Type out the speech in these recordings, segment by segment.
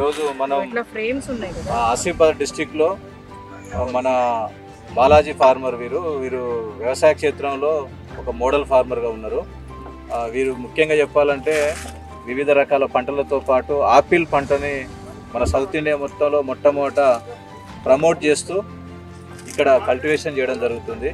ఈరోజు మనం ఇట్లా ఫ్రేమ్స్ ఉన్నాయి కదా ఆ, ఆసిఫాబాద్ డిస్టిక్లో మన బాలాజీ ఫార్మర్ వీరు వీరు వ్యవసాయ క్షేత్రంలో ఒక మోడల్ ఫార్మర్గా ఉన్నారు ఆ, వీరు ముఖ్యంగా చెప్పాలంటే వివిధ రకాల పంటలతో పాటు ఆపిల్ పంటని మన సౌత్ ఇండియా మొత్తంలో మొట్టమొదట ప్రమోట్ చేస్తూ ఇక్కడ కల్టివేషన్ చేయడం జరుగుతుంది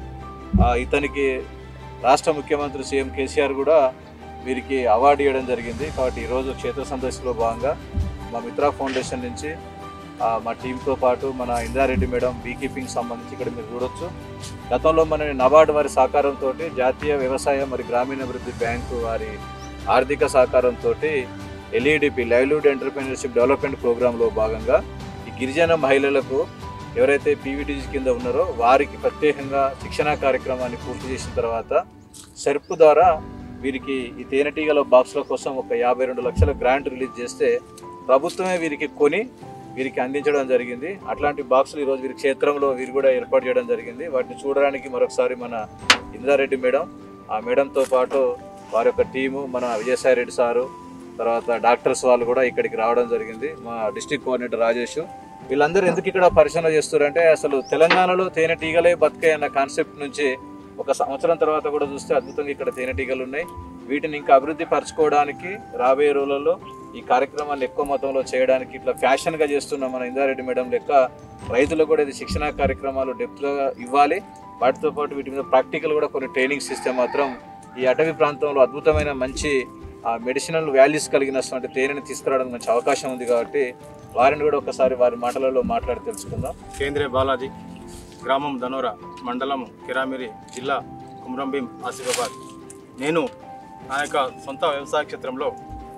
ఆ, ఇతనికి రాష్ట్ర ముఖ్యమంత్రి సీఎం కేసీఆర్ కూడా వీరికి అవార్డు ఇవ్వడం జరిగింది కాబట్టి ఈరోజు క్షేత్ర సందర్శనలో భాగంగా మా మిత్రా ఫౌండేషన్ నుంచి ఆ, మా టీంతో పాటు మన ఇందారెడ్డి మేడం బీ కీపింగ్ సంబంధించి ఇక్కడ మీరు చూడొచ్చు గతంలో మన నబార్డు వారి సహకారంతో జాతీయ వ్యవసాయ మరి గ్రామీణాభివృద్ధి బ్యాంకు వారి ఆర్థిక సహకారంతో ఎల్ఈడిపి లైవ్లీవుడ్ ఎంటర్ప్రీనర్షిప్ డెవలప్మెంట్ ప్రోగ్రాంలో భాగంగా ఈ గిరిజన మహిళలకు ఎవరైతే పీవీటీజీ కింద ఉన్నారో వారికి ప్రత్యేకంగా శిక్షణా కార్యక్రమాన్ని పూర్తి చేసిన తర్వాత సెర్ప్ ద్వారా వీరికి ఈ తేనెటీగల బాక్సుల కోసం ఒక యాభై రెండు లక్షల గ్రాంట్ రిలీజ్ చేస్తే ప్రభుత్వమే వీరికి కొని వీరికి అందించడం జరిగింది అట్లాంటి బాక్సులు ఈరోజు వీరి క్షేత్రంలో వీరు కూడా ఏర్పాటు చేయడం జరిగింది వాటిని చూడడానికి మరొకసారి మన ఇంద్రారెడ్డి మేడం ఆ మేడంతో పాటు వారి యొక్క టీము మన విజయసాయి రెడ్డి సారు తర్వాత డాక్టర్స్ వాళ్ళు కూడా ఇక్కడికి రావడం జరిగింది మా డిస్ట్రిక్ట్ కోఆర్డినేటర్ రాజేష్ వీళ్ళందరూ ఎందుకు ఇక్కడ పరిశీలన చేస్తారంటే అసలు తెలంగాణలో తేనెటీగలే బతికే అన్న కాన్సెప్ట్ నుంచి ఒక సంవత్సరం తర్వాత కూడా చూస్తే అద్భుతంగా ఇక్కడ తేనెటీగలు ఉన్నాయి వీటిని ఇంకా అభివృద్ధి పరచుకోవడానికి రాబోయే రోజులలో ఈ కార్యక్రమాన్ని ఎక్కువ మొత్తంలో చేయడానికి ఇట్లా ఫ్యాషన్గా చేస్తున్న మన ఇందారెడ్డి మేడం లెక్క రైతులకు కూడా ఇది శిక్షణా కార్యక్రమాలు డెప్త్గా ఇవ్వాలి వాటితో పాటు వీటి మీద ప్రాక్టికల్ కూడా కొన్ని ట్రైనింగ్స్ ఇస్తే మాత్రం ఈ అటవీ ప్రాంతంలో అద్భుతమైన మంచి మెడిసినల్ వాల్యూస్ కలిగినటువంటి తేనెని తీసుకురావడానికి మంచి అవకాశం ఉంది కాబట్టి వారిని కూడా ఒకసారి వారి మాటలలో మాట్లాడి తెలుసుకుందాం కేంద్రీయ బాలాజీ గ్రామం ధనోరా మండలం కిరామిరి జిల్లా కుమ్రంభీం ఆసిఫాబాద్ నేను నా యొక్క సొంత వ్యవసాయ క్షేత్రంలో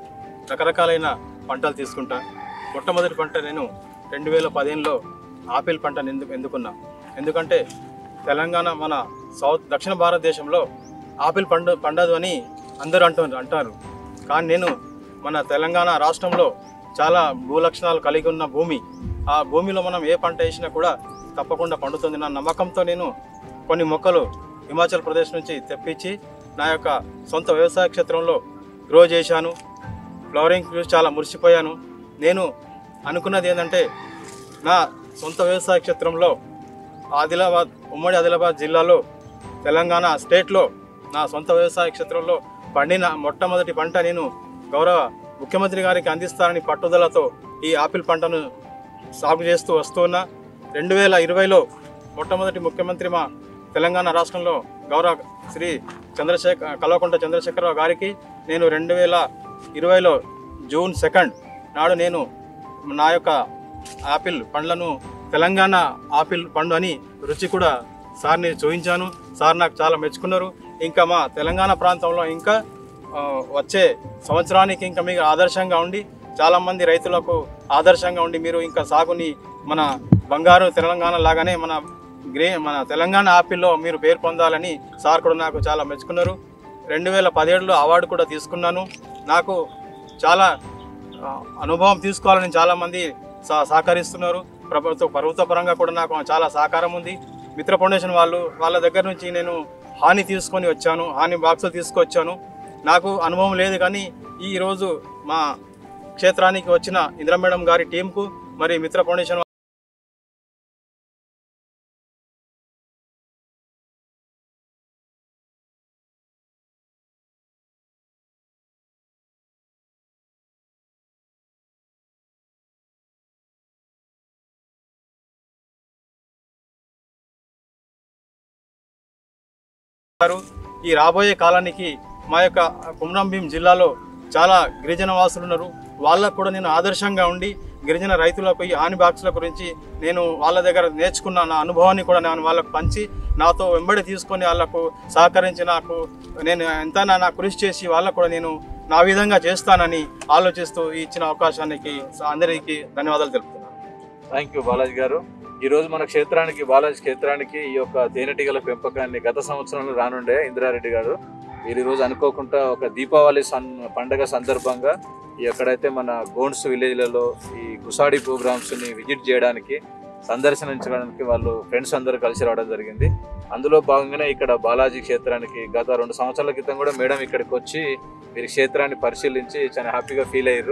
రకరకాలైన పంటలు తీసుకుంటా మొట్టమొదటి పంట నేను రెండు వేల పదిహేనులో ఆపిల్ పంటను ఎందుకు ఎందుకున్నా ఎందుకంటే తెలంగాణ మన సౌత్ దక్షిణ భారతదేశంలో ఆపిల్ పండు పండదు అని అందరూ అంటూ అంటారు కానీ నేను మన తెలంగాణ రాష్ట్రంలో చాలా భూలక్షణాలు కలిగి ఉన్న భూమి ఆ భూమిలో మనం ఏ పంట వేసినా కూడా తప్పకుండా పండుతుంది నా నమ్మకంతో నేను కొన్ని మొక్కలు హిమాచల్ ప్రదేశ్ నుంచి తెప్పించి నా యొక్క సొంత వ్యవసాయ క్షేత్రంలో గ్రో చేశాను ఫ్లవరింగ్ చూసి చాలా మురిసిపోయాను నేను అనుకున్నది ఏంటంటే నా సొంత వ్యవసాయ క్షేత్రంలో ఆదిలాబాద్ ఉమ్మడి ఆదిలాబాద్ జిల్లాలో తెలంగాణ స్టేట్లో నా సొంత వ్యవసాయ క్షేత్రంలో పండిన మొట్టమొదటి పంట నేను గౌరవ ముఖ్యమంత్రి గారికి అందిస్తానని పట్టుదలతో ఈ ఆపిల్ పంటను సాగు చేస్తూ వస్తున్నా రెండు వేల ఇరవైలో మొట్టమొదటి ముఖ్యమంత్రి మా తెలంగాణ రాష్ట్రంలో గౌరవ శ్రీ చంద్రశేఖర్ కల్వకుంట్ల చంద్రశేఖరరావు గారికి నేను రెండు వేల ఇరవైలో జూన్ సెకండ్ నాడు నేను నా యొక్క ఆపిల్ పండ్లను తెలంగాణ ఆపిల్ పండు అని రుచి కూడా సార్ని చూపించాను సార్ నాకు చాలా మెచ్చుకున్నారు ఇంకా మా తెలంగాణ ప్రాంతంలో ఇంకా ఆ, వచ్చే సంవత్సరానికి ఇంకా మీకు ఆదర్శంగా ఉండి చాలామంది రైతులకు ఆదర్శంగా ఉండి మీరు ఇంకా సాగుని మన బంగారు తెలంగాణ లాగానే మన గ్రే మన తెలంగాణ ఆపిల్లో మీరు పేరు పొందాలని సార్ కూడా నాకు చాలా మెచ్చుకున్నారు రెండు వేల పదిహేడులో అవార్డు కూడా తీసుకున్నాను నాకు చాలా ఆ, అనుభవం తీసుకోవాలని చాలామంది సహ సహకరిస్తున్నారు ప్రభుత్వ ప్రభుత్వ పరంగా కూడా నాకు చాలా సహకారం ఉంది మిత్ర ఫౌండేషన్ వాళ్ళు వాళ్ళ దగ్గర నుంచి నేను హాని తీసుకొని వచ్చాను హాని బాక్సులు తీసుకొచ్చాను నాకు అనుభవం లేదు కానీ ఈ రోజు మా క్షేత్రానికి వచ్చిన ఇంద్ర మేడం గారి టీంకు మరి మిత్ర ఫౌండేషన్ గారు ఈ రాబోయే కాలానికి మా యొక్క కుమ్రం భీం జిల్లాలో చాలా గిరిజన వాసులు ఉన్నారు వాళ్ళకు కూడా నేను ఆదర్శంగా ఉండి గిరిజన రైతులకు ఈ హాని బాక్సుల గురించి నేను వాళ్ళ దగ్గర నేర్చుకున్న నా అనుభవాన్ని కూడా నేను వాళ్ళకు పంచి నాతో వెంబడి తీసుకొని వాళ్ళకు సహకరించి నాకు నేను ఎంత నా కృషి చేసి వాళ్ళకు కూడా నేను నా విధంగా చేస్తానని ఆలోచిస్తూ ఈ ఇచ్చిన అవకాశానికి అందరికీ ధన్యవాదాలు తెలుపుతున్నాను థ్యాంక్ యూ బాలాజీ గారు ఈ రోజు మన క్షేత్రానికి బాలాజీ క్షేత్రానికి ఈ యొక్క తేనెటీగల పెంపకాన్ని గత సంవత్సరంలో రానుండే ఇందిరారెడ్డి గారు వీరు ఈ రోజు అనుకోకుండా ఒక దీపావళి సన్ పండగ సందర్భంగా ఈ ఎక్కడైతే మన గోండ్స్ విలేజ్లలో ఈ గుసాడి ప్రోగ్రామ్స్ ని విజిట్ చేయడానికి సందర్శించడానికి వాళ్ళు ఫ్రెండ్స్ అందరూ కలిసి రావడం జరిగింది అందులో భాగంగానే ఇక్కడ బాలాజీ క్షేత్రానికి గత రెండు సంవత్సరాల క్రితం కూడా మేడం ఇక్కడికి వచ్చి వీరి క్షేత్రాన్ని పరిశీలించి చాలా హ్యాపీగా ఫీల్ అయ్యారు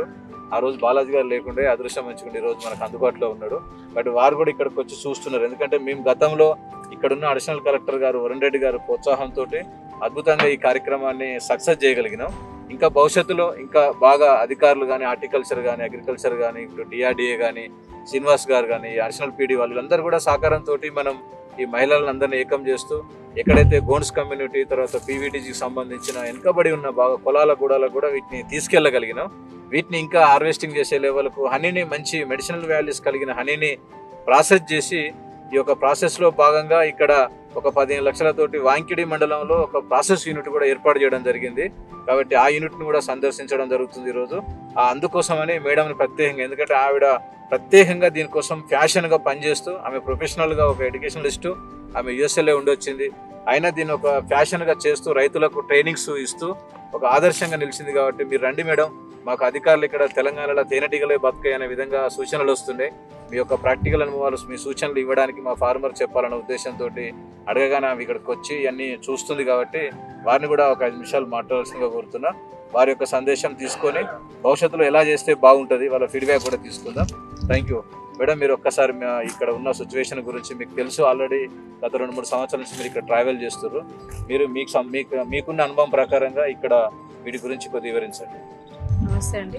ఆ రోజు బాలాజీ గారు లేకుండే అదృష్టం మంచుకుంటే ఈ రోజు మనకు అందుబాటులో ఉన్నాడు బట్ వారు కూడా ఇక్కడికి వచ్చి చూస్తున్నారు ఎందుకంటే మేము గతంలో ఇక్కడున్న అడిషనల్ కలెక్టర్ గారు వరుణ్ రెడ్డి గారు ప్రోత్సాహంతో అద్భుతంగా ఈ కార్యక్రమాన్ని సక్సెస్ చేయగలిగినాం ఇంకా భవిష్యత్తులో ఇంకా బాగా అధికారులు కానీ హార్టికల్చర్ కానీ అగ్రికల్చర్ కానీ ఇప్పుడు డిఆర్డిఏ కానీ శ్రీనివాస్ గారు కానీ అడిషనల్ పీడీ వాళ్ళందరూ కూడా సహకారంతో మనం ఈ మహిళలను అందరినీ ఏకం చేస్తూ ఎక్కడైతే గోండ్స్ కమ్యూనిటీ తర్వాత పీవీటీజీకి సంబంధించిన వెనుకబడి ఉన్న బాగా పొలాల గూడాలకు కూడా వీటిని తీసుకెళ్ళగలిగినాం వీటిని ఇంకా హార్వెస్టింగ్ చేసే లెవెల్కు హనీని మంచి మెడిసినల్ వాల్యూస్ కలిగిన హనీని ప్రాసెస్ చేసి ఈ యొక్క ప్రాసెస్లో భాగంగా ఇక్కడ ఒక పదిహేను లక్షలతోటి వాంకిడి మండలంలో ఒక ప్రాసెస్ యూనిట్ కూడా ఏర్పాటు చేయడం జరిగింది కాబట్టి ఆ యూనిట్ను కూడా సందర్శించడం జరుగుతుంది ఈరోజు ఆ అందుకోసమని మేడంని ప్రత్యేకంగా ఎందుకంటే ఆవిడ ప్రత్యేకంగా దీనికోసం ఫ్యాషన్గా పనిచేస్తూ ఆమె ప్రొఫెషనల్గా ఒక ఎడ్యుకేషనలిస్టు ఆమె యుఎస్ఎల్ఏ ఉండొచ్చింది అయినా దీన్ని ఒక ఫ్యాషన్గా చేస్తూ రైతులకు ట్రైనింగ్స్ ఇస్తూ ఒక ఆదర్శంగా నిలిచింది కాబట్టి మీరు రండి మేడం మాకు అధికారులు ఇక్కడ తెలంగాణలో తేనెటీగలే బతుకాయి అనే విధంగా సూచనలు వస్తున్నాయి మీ యొక్క ప్రాక్టికల్ అనుభవాలు మీ సూచనలు ఇవ్వడానికి మా ఫార్మర్ చెప్పాలన్న ఉద్దేశంతో అడగగానే ఆమె ఇక్కడికి వచ్చి అన్ని చూస్తుంది కాబట్టి వారిని కూడా ఒక ఐదు నిమిషాలు మాట్లాడాల్సిందిగా కోరుతున్నా వారి యొక్క సందేశం తీసుకొని భవిష్యత్తులో ఎలా చేస్తే బాగుంటుంది వాళ్ళ ఫీడ్బ్యాక్ కూడా తీసుకుందాం థ్యాంక్ యూ మేడం మీరు ఒక్కసారి మా- ఇక్కడ ఉన్న సిచ్యువేషన్ గురించి మీకు తెలుసు ఆల్రెడీ గత రెండు మూడు సంవత్సరాల నుంచి మీరు ఇక్కడ ట్రావెల్ చేస్తున్నారు మీరు మీకు సం- మీకు మీకున్న అనుభవం ప్రకారంగా ఇక్కడ వీటి గురించి కొద్దిగా వివరించండి నమస్తే అండి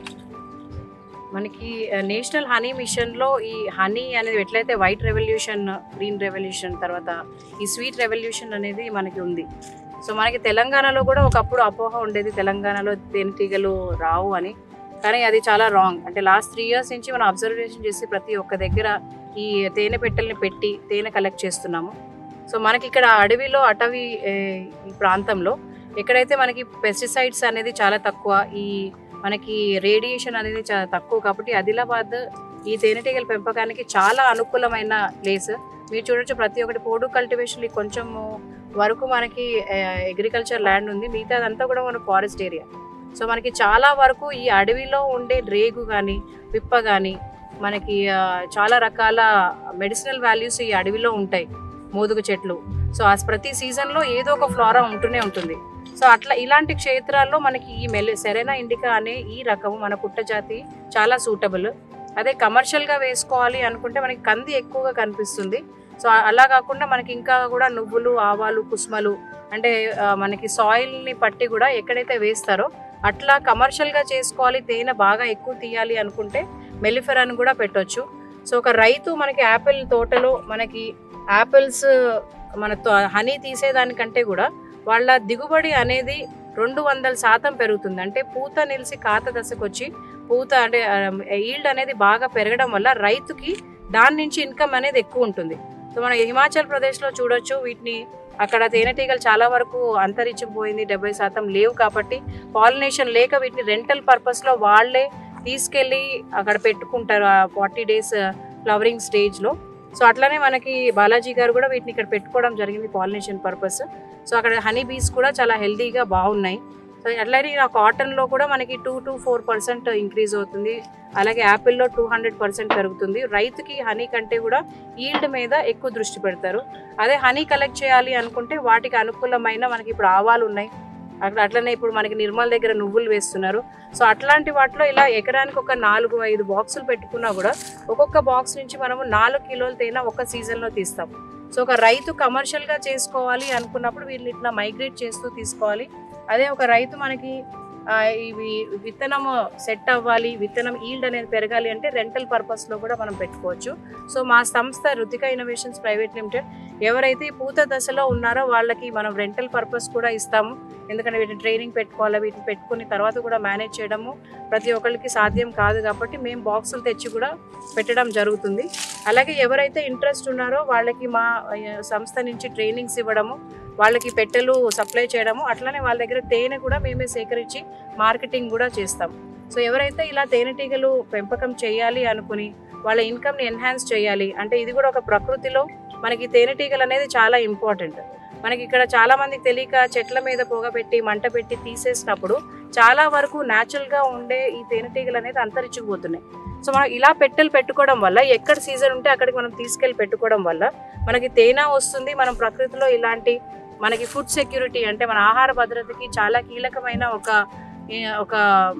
మనకి ఆ, నేషనల్ హనీ మిషన్లో ఈ హనీ అనేది ఎట్లయితే వైట్ రెవల్యూషన్ గ్రీన్ రెవల్యూషన్ తర్వాత ఈ స్వీట్ రెవల్యూషన్ అనేది మనకి ఉంది సో మనకి తెలంగాణలో కూడా ఒకప్పుడు అపోహ ఉండేది తెలంగాణలో తేనెటీగలు రావు అని కానీ అది చాలా రాంగ్ అంటే లాస్ట్ త్రీ ఇయర్స్ నుంచి మనం అబ్జర్వేషన్ చేసి ప్రతి ఒక్క దగ్గర ఈ తేనె పెట్టెల్ని పెట్టి తేనె కలెక్ట్ చేస్తున్నాము సో మనకి ఇక్కడ అడవిలో అటవీ ఏ, ఈ ప్రాంతంలో ఎక్కడైతే మనకి పెస్టిసైడ్స్ అనేది చాలా తక్కువ ఈ మనకి రేడియేషన్ అనేది చాలా తక్కువ కాబట్టి ఆదిలాబాద్ ఈ తేనెటీగల పెంపకానికి చాలా అనుకూలమైన ప్లేస్ మీరు చూడొచ్చు ప్రతి ఒక్కటి పోడు కల్టివేషన్ కొంచెం వరకు మనకి అగ్రికల్చర్ ల్యాండ్ ఉంది మిగతాదంతా కూడా మన ఫారెస్ట్ ఏరియా సో మనకి చాలా వరకు ఈ అడవిలో ఉండే రేగు కానీ పిప్ప కానీ మనకి ఆ, చాలా రకాల మెడిసినల్ వాల్యూస్ ఈ అడవిలో ఉంటాయి మోదుగు చెట్లు సో ఆ ప్రతి సీజన్లో ఏదో ఒక ఫ్లోరా ఉంటూనే ఉంటుంది సో అట్లా ఇలాంటి క్షేత్రాల్లో మనకి ఈ మెల్ సెరెనా ఇండికా అనే ఈ రకం మన పుట్ట జాతి చాలా సూటబుల్ అదే కమర్షియల్గా వేసుకోవాలి అనుకుంటే మనకి కంది ఎక్కువగా కనిపిస్తుంది సో అలా కాకుండా మనకి ఇంకా కూడా నువ్వులు ఆవాలు కుసుమలు అంటే ఆ, మనకి సాయిల్ని పట్టి కూడా ఎక్కడైతే వేస్తారో అట్లా కమర్షియల్గా చేసుకోవాలి తేనె బాగా ఎక్కువ తీయాలి అనుకుంటే మెలిఫెరాని కూడా పెట్టొచ్చు సో ఒక రైతు మనకి యాపిల్ తోటలో మనకి యాపిల్స్ మన హనీ తీసేదానికంటే కూడా వాళ్ళ దిగుబడి అనేది రెండు వందల శాతం పెరుగుతుంది అంటే పూత నిలిచి కాత దశకు వచ్చి పూత అంటే ఈల్డ్ అనేది బాగా పెరగడం వల్ల రైతుకి దాని నుంచి ఇన్కమ్ అనేది ఎక్కువ ఉంటుంది సో మనం హిమాచల్ ప్రదేశ్లో చూడొచ్చు వీటిని అక్కడ తేనెటీగలు చాలా వరకు అంతరించిపోయింది డెబ్బై శాతం లేవు కాబట్టి పాలినేషన్ లేక వీటిని రెంటల్ పర్పస్లో వాళ్ళే తీసుకెళ్ళి అక్కడ పెట్టుకుంటారు ఆ ఫార్టీ డేస్ ఫ్లవరింగ్ స్టేజ్లో సో అట్లనే మనకి బాలాజీ గారు కూడా వీటిని ఇక్కడ పెట్టుకోవడం జరిగింది పాలినేషన్ పర్పస్ సో అక్కడ హనీ బీస్ కూడా చాలా హెల్తీగా బాగున్నాయి సో అట్లనే ఆ కాటన్లో కూడా మనకి two to four percent increase అవుతుంది అలాగే యాపిల్లో టూ హండ్రెడ్ పర్సెంట్ పెరుగుతుంది రైతుకి హనీ కంటే కూడా ఈల్డ్ మీద ఎక్కువ దృష్టి పెడతారు అదే హనీ కలెక్ట్ చేయాలి అనుకుంటే వాటికి అనుకూలమైన మనకి ఇప్పుడు ఆవాలు ఉన్నాయి అక్కడ అట్లనే ఇప్పుడు మనకి నిర్మల్ దగ్గర నువ్వులు వేస్తున్నారు సో అట్లాంటి వాటిలో ఇలా ఎకరానికి ఒక నాలుగు ఐదు బాక్సులు పెట్టుకున్నా కూడా ఒక్కొక్క బాక్స్ నుంచి మనము నాలుగు కిలోలు తేనె ఒక సీజన్లో తీస్తాం సో ఒక రైతు కమర్షియల్గా చేసుకోవాలి అనుకున్నప్పుడు వీళ్ళని ఇట్లా మైగ్రేట్ చేస్తూ తీసుకోవాలి అదే ఒక రైతు మనకి ఆ, ఇవి విత్తనము సెట్ అవ్వాలి విత్తనం ఈల్డ్ అనేది పెరగాలి అంటే రెంటల్ పర్పస్లో కూడా మనం పెట్టుకోవచ్చు సో మా సంస్థ రుతిక ఇన్నోవేషన్స్ ప్రైవేట్ లిమిటెడ్ ఎవరైతే ఈ పూత దశలో ఉన్నారో వాళ్ళకి మనం రెంటల్ పర్పస్ కూడా ఇస్తాము ఎందుకంటే వీటిని ట్రైనింగ్ పెట్టుకోవాలి వీటిని పెట్టుకుని తర్వాత కూడా మేనేజ్ చేయడము ప్రతి ఒక్కరికి సాధ్యం కాదు కాబట్టి మేము బాక్సులు తెచ్చి కూడా పెట్టడం జరుగుతుంది అలాగే ఎవరైతే ఇంట్రెస్ట్ ఉన్నారో వాళ్ళకి మా ఆ, సంస్థ నుంచి ట్రైనింగ్స్ ఇవ్వడము వాళ్ళకి పెట్టెలు సప్లై చేయడము అట్లనే వాళ్ళ దగ్గర తేనె కూడా మేమే సేకరించి మార్కెటింగ్ కూడా చేస్తాం సో ఎవరైతే ఇలా తేనెటీగలు పెంపకం చేయాలి అనుకుని వాళ్ళ ఇన్కమ్ని ఎన్హాన్స్ చేయాలి అంటే ఇది కూడా ఒక ప్రకృతిలో మనకి తేనెటీగలు అనేది చాలా ఇంపార్టెంట్ మనకి ఇక్కడ చాలా మందికి తెలియక చెట్ల మీద పొగ పెట్టి మంట పెట్టి తీసేసినప్పుడు చాలా వరకు న్యాచురల్గా ఉండే ఈ తేనెటీగలు అనేది అంతరించుకుపోతున్నాయి సో మనం ఇలా పెట్టెలు పెట్టుకోవడం వల్ల ఎక్కడ సీజన్ ఉంటే అక్కడికి మనం తీసుకెళ్ళి పెట్టుకోవడం వల్ల మనకి తేనె వస్తుంది మనం ప్రకృతిలో ఇలాంటి మనకి ఫుడ్ సెక్యూరిటీ అంటే మన ఆహార భద్రతకి చాలా కీలకమైన ఒక ఏ- ఒక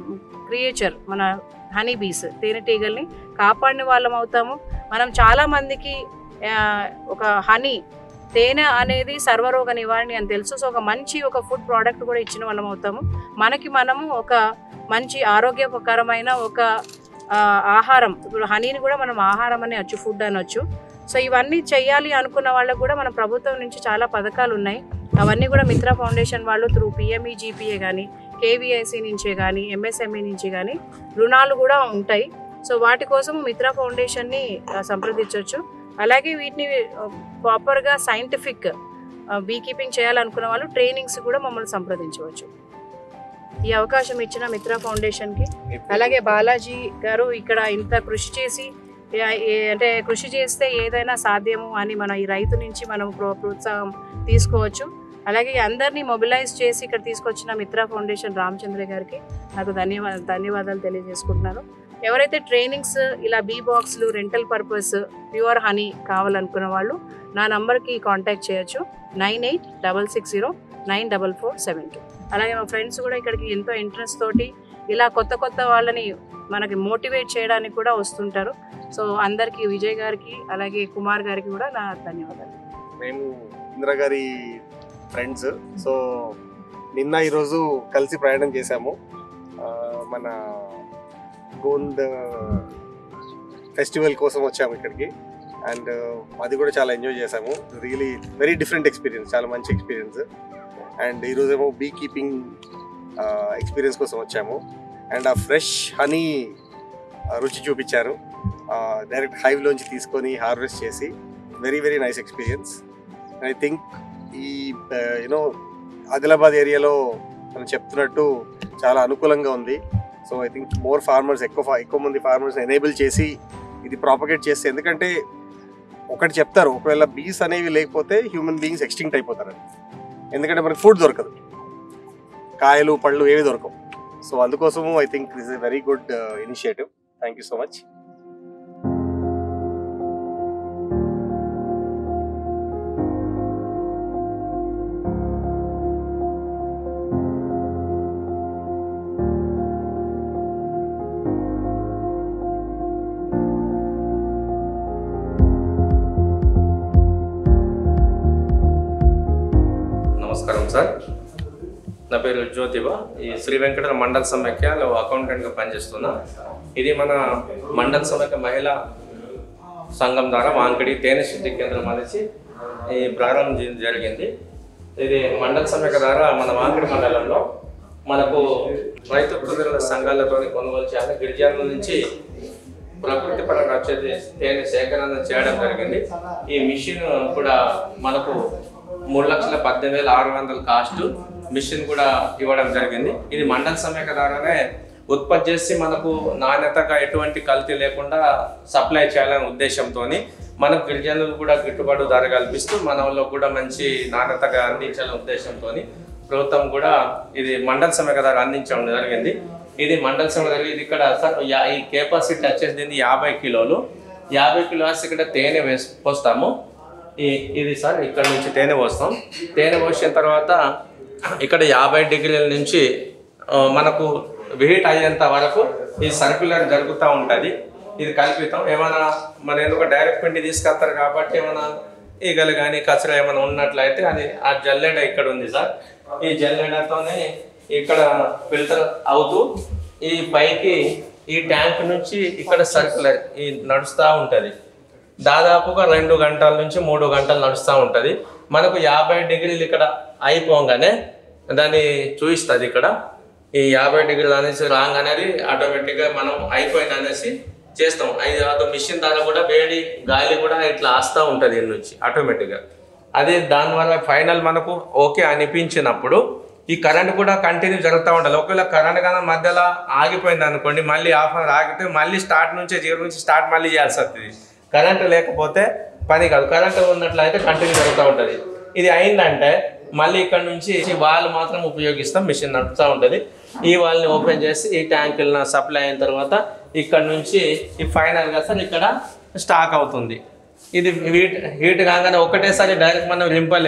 క్రియేచర్ మన హనీ బీస్ తేనెటీగల్ని కాపాడిన వాళ్ళం అవుతాము మనం చాలా మందికి ఆ, ఒక హనీ తేనె అనేది సర్వరోగ నివారణ అని తెలుసు సో ఒక మంచి ఒక ఫుడ్ ప్రోడక్ట్ కూడా ఇచ్చిన వాళ్ళం అవుతాము మనకి మనము ఒక మంచి ఆరోగ్యకరమైన ఒక ఆ, ఆహారం ఇప్పుడు హనీని కూడా మనం ఆహారం అని వచ్చు ఫుడ్ అనొచ్చు సో ఇవన్నీ చేయాలి అనుకున్న వాళ్ళకు కూడా మన ప్రభుత్వం నుంచి చాలా పథకాలు ఉన్నాయి అవన్నీ కూడా మిత్ర ఫౌండేషన్ వాళ్ళు త్రూ పిఎంఈ జీపీఏ కానీ కేవీఐసి నుంచే కానీ ఎంఎస్ఎంఈ నుంచి కానీ రుణాలు కూడా ఉంటాయి సో వాటి కోసం మిత్ర ఫౌండేషన్ని ఆ, సంప్రదించవచ్చు అలాగే వీటిని ప్రాపర్గా సైంటిఫిక్ బీ కీపింగ్ చేయాలనుకున్న వాళ్ళు ట్రైనింగ్స్ కూడా మమ్మల్ని సంప్రదించవచ్చు ఈ అవకాశం ఇచ్చిన మిత్ర ఫౌండేషన్కి అలాగే బాలాజీ గారు ఇక్కడ ఇంత కృషి చేసి ఏ- ఏ- అంటే కృషి చేస్తే ఏదైనా సాధ్యము అని మన ఈ రైతు నుంచి మనం ప్రో- ప్రోత్సాహం తీసుకోవచ్చు అలాగే అందరినీ మొబిలైజ్ చేసి ఇక్కడ తీసుకొచ్చిన మిత్ర ఫౌండేషన్ రామచంద్ర గారికి నాకు ధన్యవాదాలు ధన్యవాదాలు తెలియజేసుకుంటున్నాను ఎవరైతే ట్రైనింగ్స్ ఇలా బీ బాక్స్లు రెంటల్ పర్పస్ ప్యూర్ హనీ కావాలనుకున్న వాళ్ళు నా నంబర్కి కాంటాక్ట్ చేయొచ్చు nine eight double six zero nine double four seven two అలాగే మా ఫ్రెండ్స్ కూడా ఇక్కడికి ఎంతో ఇంట్రెస్ట్ తోటి ఇలా కొత్త కొత్త వాళ్ళని మనకి మోటివేట్ చేయడానికి కూడా వస్తుంటారు సో అందరికీ విజయ్ గారికి అలాగే కుమార్ గారికి కూడా నా ధన్యవాదాలు మేము ఇందిరా గారి ఫ్రెండ్స్ సో నిన్న ఈరోజు కలిసి ప్రయాణం చేశాము ఆ, మన గోంద్ ఫెస్టివల్ కోసం వచ్చాము ఇక్కడికి అండ్ అది కూడా చాలా ఎంజాయ్ చేశాము రియలీ వెరీ డిఫరెంట్ ఎక్స్పీరియన్స్ చాలా మంచి ఎక్స్పీరియన్స్ అండ్ ఈరోజు ఏమో బీ కీపింగ్ ఎక్స్పీరియన్స్ కోసం వచ్చాము అండ్ ఆ ఫ్రెష్ హనీ రుచి చూపించారు డైరెక్ట్ హైవ్లోంచి తీసుకొని హార్వెస్ట్ చేసి very very nice experience I think ఈ యూనో ఆదిలాబాద్ ఏరియాలో మనం చెప్తున్నట్టు చాలా అనుకూలంగా ఉంది so I think more farmers ఎక్కువ fa- ఎక్కువ మంది ఫార్మర్స్ ఎనేబుల్ చేసి ఇది ప్రాపగేట్ చేస్తే ఎందుకంటే ఒకటి చెప్తారు ఒకవేళ బీస్ అనేవి లేకపోతే హ్యూమన్ బీయింగ్స్ ఎక్స్టింక్ట్ అయిపోతారని ఎందుకంటే మనకి ఫుడ్ దొరకదు కాయలు పళ్ళు ఏవి దొరకవు సో అందుకోసము I think this a very good initiative thank you so much నమస్కారం సార్ నా పేరు జ్యోతిబ ఈ శ్రీ వెంకట మండల సమైక్యలో అకౌంటెంట్గా పనిచేస్తున్నా ఇది మన మండల సమైక్య మహిళా సంఘం ద్వారా వాంకడి తేనె శుద్ధి కేంద్రం అనేసి ఈ ప్రారంభం జరిగింది ఇది మండల సమైక్య ద్వారా మన వాంకడి మండలంలో మనకు రైతు కుదిరిన సంఘాలతో కొనుగోలు చేయాలి గిరిజనుల నుంచి ప్రకృతి పరంగా వచ్చేది తేనె సేకరణ చేయడం జరిగింది ఈ మిషన్ కూడా మనకు మూడు లక్షల పద్దెనిమిది వేల ఆరు వందల కాస్ట్ మిషన్ కూడా ఇవ్వడం జరిగింది ఇది మండల సమైక్య ద్వారానే ఉత్పత్తి చేసి మనకు నాణ్యతగా ఎటువంటి కల్తీ లేకుండా సప్లై చేయాలనే ఉద్దేశంతో మనకు గిరిజనులు కూడా గిట్టుబాటు ధర కల్పిస్తూ మన వాళ్ళు కూడా మంచి నాణ్యతగా అందించాలనే ఉద్దేశంతో ప్రభుత్వం కూడా ఇది మండల సమైక్య ద్వారా అందించడం జరిగింది ఇది మండల సమైక్య ద్వారా ఇది ఇక్కడ సార్ యా- ఈ కెపాసిటీ వచ్చేసి దీన్ని యాభై కిలోలు యాభై కిలోస్ ఇక్కడ తేనె వేసి పోస్తాము ఈ ఇది సార్ ఇక్కడ నుంచి తేనె పోస్తాం తేనె పోసిన తర్వాత ఇక్కడ యాభై డిగ్రీల నుంచి ఆ, మనకు హీట్ అయ్యేంత వరకు ఈ సర్క్యులర్ జరుగుతూ ఉంటుంది ఇది కల్పితం ఏమైనా మన ఎందుకు డైరెక్ట్ పిండి తీసుకొస్తారు కాబట్టి ఏమైనా ఈగలు కానీ కచరా ఏమైనా ఉన్నట్లయితే అది ఆ జల్లెడ ఇక్కడ ఉంది సార్ ఈ జల్లెడతోనే ఇక్కడ ఫిల్టర్ అవుతూ ఈ పైకి ఈ ట్యాంక్ నుంచి ఇక్కడ సర్క్యులర్ ఈ నడుస్తూ ఉంటుంది దాదాపుగా రెండు గంటల నుంచి మూడు గంటలు నడుస్తూ ఉంటుంది మనకు యాభై డిగ్రీలు ఇక్కడ అయిపోగానే దాన్ని చూపిస్తుంది ఇక్కడ ఈ యాభై డిగ్రీలు అనేసి రాంగ్ అనేది ఆటోమేటిక్గా మనం అయిపోయింది అనేసి చేస్తాం ఐదు అది మిషన్ ద్వారా కూడా వేడి గాలి కూడా ఇట్లా వస్తూ ఉంటుంది దీని నుంచి ఆటోమేటిక్గా అదే దానివల్ల ఫైనల్ మనకు ఓకే అనిపించినప్పుడు ఈ కరెంట్ కూడా కంటిన్యూ జరుగుతూ ఉండాలి ఒకవేళ కరెంట్ కానీ మధ్యలో ఆగిపోయింది అనుకోండి మళ్ళీ హాఫ్ అన్ అవర్ ఆగితే మళ్ళీ స్టార్ట్ నుంచి జీరో నుంచి స్టార్ట్ మళ్ళీ చేయాల్సి వస్తుంది కరెంట్ లేకపోతే పని కాదు కరెంట్ ఉన్నట్లయితే కంటిన్యూ జరుగుతూ ఉంటుంది ఇది అయిందంటే మళ్ళీ ఇక్కడ నుంచి వాల్ మాత్రం ఉపయోగిస్తాం మిషన్ నడుస్తూ ఉంటుంది ఈ వాల్ని ఓపెన్ చేసి ఈ ట్యాంకులను సప్లై అయిన తర్వాత ఇక్కడ నుంచి ఈ ఫైనల్గా సార్ ఇక్కడ స్టాక్ అవుతుంది ఇది హీట్ హీట్ కాగానే ఒకటేసారి డైరెక్ట్ మనం నింపలేము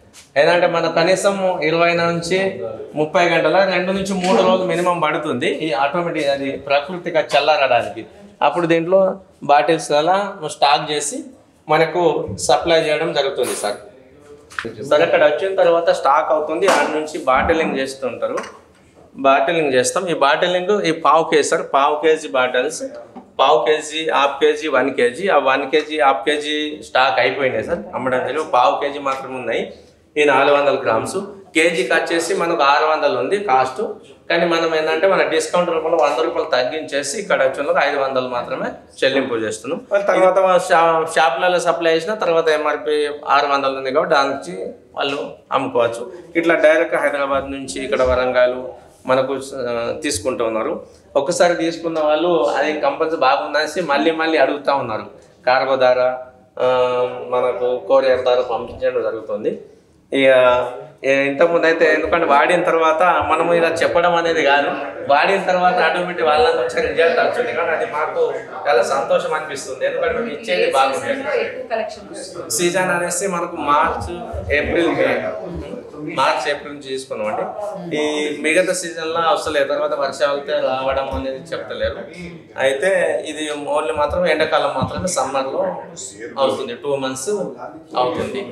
ఏంటంటే మన కనీసం ఇరవై నుంచి ముప్పై గంటల రెండు నుంచి మూడు రోజులు మినిమం పడుతుంది ఈ ఆటోమేటిక్ అది ప్రకృతిగా చల్లారడానికి అప్పుడు దీంట్లో బాటిల్స్ అలా స్టాక్ చేసి మనకు సప్లై చేయడం జరుగుతుంది సార్ సార్ ఇక్కడ వచ్చిన తర్వాత స్టాక్ అవుతుంది ఆడ నుంచి బాటిలింగ్ చేస్తుంటారు బాటిలింగ్ చేస్తాం ఈ బాటిలింగ్ ఈ పావు కేజీ సార్ పావు కేజీ బాటిల్స్ పావు KG half KG one KG ఆ వన్ కేజీ హాఫ్ కేజీ స్టాక్ అయిపోయినాయి సార్ అమ్మడం తెలియదు పావు కేజీ మాత్రం ఉన్నాయి ఈ నాలుగు వందల గ్రామ్స్ కేజీకి వచ్చేసి మనకు ఆరు వందలు ఉంది కాస్ట్ కానీ మనం ఏంటంటే మన డిస్కౌంట్ రూపంలో వంద రూపాయలు తగ్గించేసి ఇక్కడ వచ్చిన ఐదు వందలు మాత్రమే చెల్లింపు చేస్తున్నాం మరి తర్వాత షా- షాపులలో సప్లై చేసిన తర్వాత ఎంఆర్పి ఆరు వందలు ఉంది కాబట్టి దాని నుంచి వాళ్ళు అమ్ముకోవచ్చు ఇట్లా డైరెక్ట్ హైదరాబాద్ నుంచి ఇక్కడ వరంగల్ మనకు ఆ, తీసుకుంటూ ఉన్నారు ఒక్కసారి తీసుకున్న వాళ్ళు అది కంపల్సరీ బాగుందనేసి మళ్ళీ మళ్ళీ అడుగుతూ ఉన్నారు కార్గో ద్వారా ఆ, మనకు కొరియర్ ద్వారా పంపించడం జరుగుతుంది ఇక ఏ- ఇంతకుముందు అయితే ఎందుకంటే వాడిన తర్వాత మనము ఇలా చెప్పడం అనేది కాదు వాడిన తర్వాత ఆటోమేటిక్ వాళ్ళంతా వచ్చే రిజల్ట్ వచ్చింది కానీ అది మాకు చాలా సంతోషం అనిపిస్తుంది ఎందుకంటే మేము ఇచ్చేది బాగుంటుంది ఎక్కువ కలెక్షన్ వస్తుంది సీజన్ అనేసి మనకు March April May March April నుంచి తీసుకున్నాం అండి ఈ మిగతా సీజన్లో వస్తలేదు తర్వాత వర్షాలతో రావడం అనేది చెప్తలేరు అయితే ఇది ఓన్లీ మాత్రం ఎండాకాలం మాత్రమే సమ్మర్లో అవుతుంది టూ మంత్స్ అవుతుంది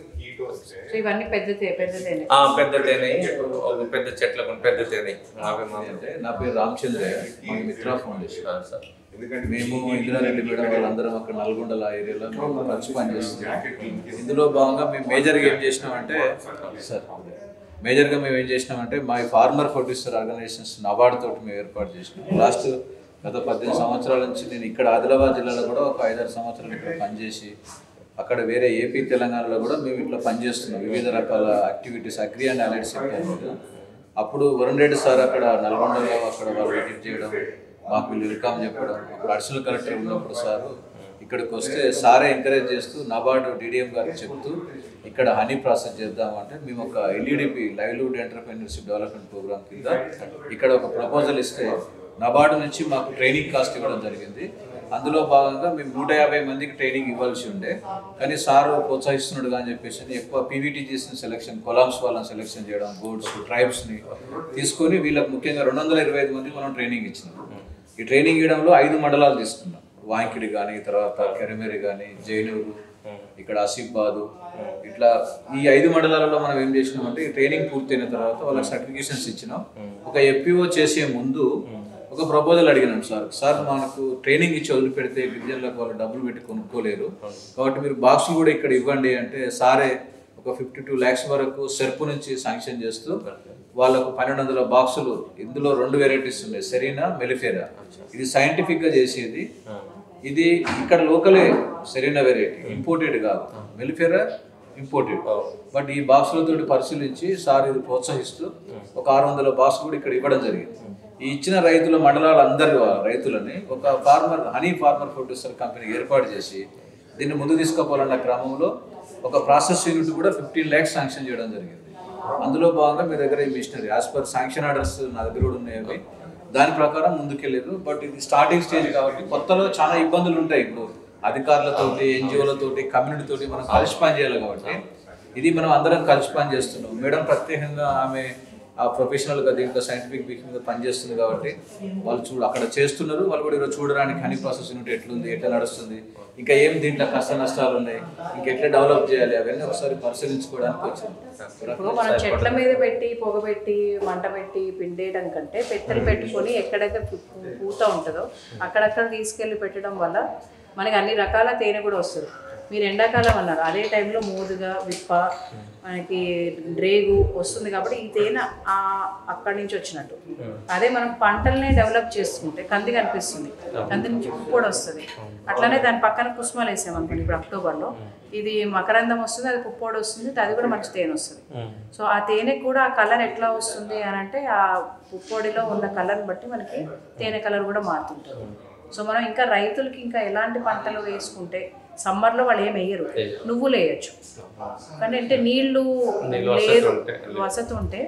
సో ఇవన్నీ పెద్ద తే- పెద్ద తేనె ఆ పెద్ద తేనె ఒక పెద్ద చెట్లకు పెద్ద తేనె అవి మాత్రం అంటే నా పేరు రామచంద్రయ్య మా మిత్రా ఫౌండేషన్ సార్ మేము ఇందిరారెడ్డి మేడం వాళ్ళందరం అక్కడ నల్గొండల ఏరియాలో మేము కలిసి పనిచేస్తున్నాం ఇందులో భాగంగా మేము మేజర్గా ఏం చేసినామంటే సార్ మేజర్గా మేము ఏం చేసినామంటే మా ఫార్మర్ ప్రొడ్యూసర్ ఆర్గనైజేషన్స్ నబార్డ్ తోటి మేము ఏర్పాటు చేసినాం లాస్ట్ గత పద్దెనిమిది సంవత్సరాల నుంచి నేను ఇక్కడ ఆదిలాబాద్ జిల్లాలో కూడా ఒక ఐదారు సంవత్సరాలు ఇక్కడ పనిచేసి అక్కడ వేరే ఏపీ తెలంగాణలో కూడా మేము ఇట్లా పనిచేస్తున్నాం వివిధ రకాల activities agri and allied sector మీద అప్పుడు వరుణ్ రెడ్డి సార్ అక్కడ నల్గొండలో అక్కడ వాళ్ళు విజిట్ చేయడం మాకు వీళ్ళు వెల్కమ్ చెప్పడం అప్పుడు అడిషనల్ కలెక్టర్ ఉన్నప్పుడు సారు ఇక్కడికి వస్తే సారే ఎంకరేజ్ చేస్తూ నబార్డు డిడిఎం గారికి చెప్తూ ఇక్కడ హనీ ప్రాసెస్ చేద్దామంటే మేము ఒక LEDP livelihood entrepreneurship development programme కింద ఇక్కడ ఒక ప్రపోజల్ ఇస్తే నబార్డు నుంచి మాకు ట్రైనింగ్ కాస్ట్ ఇవ్వడం జరిగింది అందులో భాగంగా మేము నూట యాభై మందికి ట్రైనింగ్ ఇవ్వాల్సి ఉండే కానీ సారు ప్రోత్సహిస్తున్నాడు అని చెప్పేసి ఎక్కువ పీవీటీజీస్ని సెలెక్షన్ కొలామ్స్ వాళ్ళని సెలెక్షన్ చేయడం బోర్డ్స్ ట్రైబ్స్ని తీసుకొని వీళ్ళకి ముఖ్యంగా రెండు వందల ఇరవై ఐదు మందికి మనం ట్రైనింగ్ ఇచ్చినాం ఈ ట్రైనింగ్ ఇవ్వడంలో ఐదు మండలాలు తీసుకున్నాం వాంకిడి కానీ తర్వాత కెరమెరి కానీ జైనూరు ఇక్కడ ఆసిఫాబాదు ఇట్లా ఈ ఐదు మండలాలలో మనం ఏం చేసినామంటే ఈ ట్రైనింగ్ పూర్తయిన తర్వాత వాళ్ళకి సర్టిఫికేషన్స్ ఇచ్చినాం ఒక ఎఫ్పిఓ చేసే ముందు ఒక ప్రపోజల్ అడిగినాం సార్ సార్ మనకు ట్రైనింగ్ ఇచ్చి వదిలిపెడితే గిరిజనులకు వాళ్ళు డబ్బులు పెట్టి కొనుక్కోలేరు కాబట్టి మీరు బాక్సులు కూడా ఇక్కడ ఇవ్వండి అంటే సారే ఒక ఫిఫ్టీ టూ ల్యాక్స్ వరకు సెర్పు నుంచి శాంక్షన్ చేస్తూ వాళ్ళకు పన్నెండు వందల బాక్సులు ఇందులో రెండు వెరైటీస్ ఉన్నాయి సెరీనా మెలిఫేరా ఇది scientific గా చేసేది ఇది ఇక్కడ లోకలే సెరీనా వెరైటీ ఇంపోర్టెడ్ కాదు మెలిఫేరా ఇంపోర్టెడ్ బట్ ఈ బాక్సులతో పరిశీలించి సార్ ఇది ప్రోత్సహిస్తూ ఒక ఆరు వందల బాక్స్ కూడా ఇక్కడ ఇవ్వడం జరిగింది ఈ ఇచ్చిన రైతుల మండలాల అందరి రైతులని ఒక farmer honey farmer producer company ఏర్పాటు చేసి దీన్ని ముందు తీసుకుపోవాలన్న క్రమంలో ఒక ప్రాసెస్ యూనిట్ కూడా ఫిఫ్టీన్ ల్యాక్స్ శాంక్షన్ చేయడం జరిగింది అందులో భాగంగా మీ దగ్గర ఈ machinery as per sanction orders నా దగ్గర కూడా ఉన్నాయి అవి దాని ప్రకారం ముందుకెళ్ళారు బట్ ఇది స్టార్టింగ్ స్టేజ్ కాబట్టి కొత్తలో చాలా ఇబ్బందులు ఉంటాయి ఇప్పుడు అధికారులతోటి ఎన్జిఓలతోటి కమ్యూనిటీ తోటి మనం కలిసి పని చేయాలి కాబట్టి ఇది మనం అందరం కలిసి పని చేస్తున్నాం మేడం ప్రత్యేకంగా ఆమె ఆ ప్రొఫెషనల్ గా దీంట్లో సైంటిఫిక్ వీక్ మీద పనిచేస్తుంది కాబట్టి వాళ్ళు చూడ అక్కడ చేస్తున్నారు వాళ్ళు కూడా ఈరోజు చూడడానికి హనీ ప్రాసెస్ యూనిట్ ఎట్లుంది ఎట్లా నడుస్తుంది ఇంకా ఏం దీంట్లో కష్ట నష్టాలు ఉన్నాయి ఇంకా ఎట్లా డెవలప్ చేయాలి అవన్నీ ఒకసారి పరిశీలించుకోవడానికి ఇప్పుడు వచ్చింది మనం చెట్ల మీద పెట్టి పొగ పెట్టి మంట పెట్టి పిండేయడం కంటే పెట్టెలు పెట్టుకొని ఎక్కడైతే పూ- పూ- పూత ఉంటుందో అక్కడక్కడ తీసుకెళ్ళి పెట్టడం వల్ల మనకి అన్ని రకాల తేనె కూడా వస్తుంది మీరు ఎండాకాలం అన్నారు అదే టైంలో మోదుగా విప్ప మనకి డ్రేగు వస్తుంది కాబట్టి ఈ తేనె ఆ అక్కడి నుంచి వచ్చినట్టు అదే మనం పంటల్ని డెవలప్ చేసుకుంటే కంది కనిపిస్తుంది కంది నుంచి పుప్పొడి వస్తుంది అట్లనే దాని పక్కన కుసుమాలు వేసామనుకోండి ఇప్పుడు అక్టోబర్లో ఇది మకరందం వస్తుంది అది పుప్పొడి వస్తుంది అది కూడా మంచి తేనె వస్తుంది సో ఆ తేనె కూడా ఆ కలర్ ఎట్లా వస్తుంది అని అంటే ఆ పుప్పొడిలో ఉన్న కలర్ని బట్టి మనకి తేనె కలర్ కూడా మారుతుంటుంది సో మనం ఇంకా రైతులకి ఇంకా ఎలాంటి పంటలు వేసుకుంటే సమ్మర్లో వాళ్ళు ఏం వేయరు నువ్వులు వేయచ్చు కానీ అంటే నీళ్లు నీళ్ళు వసతి లేదు ఉంటే. వసతి ఉంటే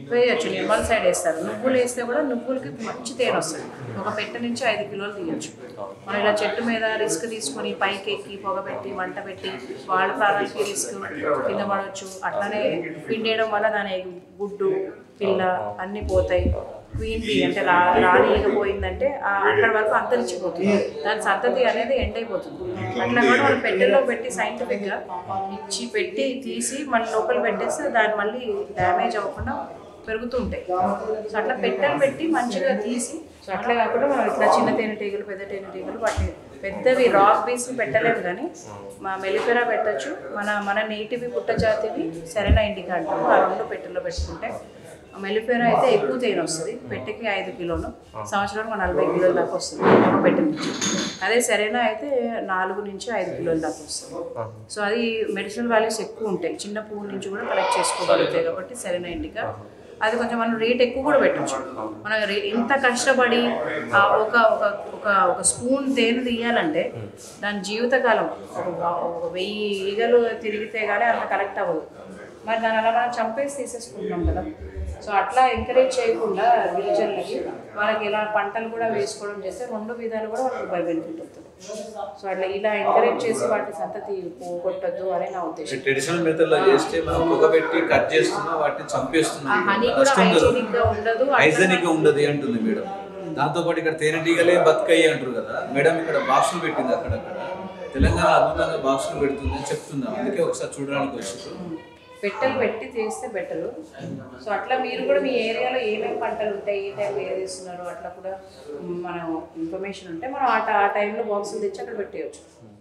వేయచ్చు నిర్మల్ సైడ్ వేస్తారు నువ్వులు వేస్తే కూడా నువ్వులకి మంచి తేనె వస్తుంది ఒక పెట్టె నుంచి ఐదు కిలోలు తీయచ్చు మనం ఇలా చెట్టు మీద రిస్క్ తీసుకొని పైకి ఎక్కి పొగబెట్టి మంట పెట్టి వాళ్ళ ప్రాణాలకి రిస్క్ కింద పడవచ్చు అట్లానే పిండేయడం వల్ల దాని గుడ్డు పిల్ల అన్నీ పోతాయి క్వీన్ బీ అంటే రా రాణి ఈగ పోయిందంటే ఆ అక్కడ వరకు అంతరించిపోతుంది దాని సంతతి అనేది ఎండ్ అయిపోతుంది అట్లా కూడా మనం పెట్టెల్లో పెట్టి సైంటిఫిక్గా ఇచ్చి పెట్టి తీసి మన లోపల పెట్టేస్తే దాన్ని మళ్ళీ డ్యామేజ్ అవ్వకుండా పెరుగుతూ ఉంటాయి సో అట్లా పెట్టెలు పెట్టి మంచిగా తీసి సో అట్లా కాకుండా మనం ఇట్లా చిన్న తేనెటీగలు పెద్ద తేనెటీగలు వాటిని పెద్దవి రాక్ బీస్ పెట్టలేము కానీ మా మెలిపెరా పెట్టచ్చు మన మన నీటివి పుట్ట జాతివి సరైన ఇండికా అంటాము ఆ రెండు పెట్టెల్లో పెట్టుకుంటే మెలిఫేరా అయితే ఎక్కువ తేనె వస్తుంది పెట్టెకి ఐదు కిలోలు సంవత్సరానికి ఒక నలభై కిలోల దాకా వస్తుంది ఒక పెట్టె నుంచి అదే సరైన అయితే నాలుగు నుంచి ఐదు కిలోల దాకా వస్తుంది సో అది మెడిసినల్ వాల్యూస్ ఎక్కువ ఉంటాయి చిన్న పువ్వు నుంచి కూడా కలెక్ట్ చేసుకోగలుగుతాయి కాబట్టి సరైన ఇండికా అది కొంచెం మనం రేట్ ఎక్కువ కూడా పెట్టచ్చు మనం రే- ఇంత కష్టపడి ఆ ఒక ఒక ఒక ఒక స్పూన్ తేనె తీయాలంటే దాని జీవితకాలం ఒక ఒక వెయ్యి ఈగలు తిరిగితే కానీ అంత కలెక్ట్ అవ్వదు మరి దాని అలా మనం చంపేసి తీసేసుకుంటున్నాం కదా సో అట్లా ఎంకరేజ్ చేయకుండా గిరిజనులకి వాళ్ళకి ఇలా పంటలు కూడా వేసుకోవడం చేస్తే రెండు విధాలు కూడా వాళ్ళకి బెనిఫిట్ అవుతుంది సో అట్లా ఇలా ఎంకరేజ్ చేసి వాటి సంతతి పోగొట్టద్దు అని నా ఉద్దేశం ట్రెడిషనల్ మెథడ్ లో చేస్తే మనం పొగబెట్టి కట్ చేస్తున్నా వాటిని ఆ చంపేస్తున్నాం హనీ కూడా హైజీనిక్ గా ఉండదు హైజెనిక్ గా ఉండదు అంటుంది మేడం దాంతో పాటు ఇక్కడ తేనెటీగలే బతుకయ్యి అంటారు కదా మేడం ఇక్కడ బాక్సులు పెట్టింది అక్కడక్కడ తెలంగాణ అద్భుతంగా బాక్సులు పెడుతుంది అని చెప్తున్నాం అందుకే ఒకసారి చూడడానికి వచ్చారు పెట్టెలు పెట్టి చేస్తే బెటరు సో అట్లా మీరు కూడా మీ ఏరియాలో ఏమేమి పంటలు ఉంటాయి ఏ టైం ఏది వేస్తున్నారు అట్లా కూడా మనం ఇన్ఫర్మేషన్ ఉంటే మనం ఆ ట- ఆ టైంలో బాక్సులు తెచ్చి అక్కడ పెట్టేయచ్చు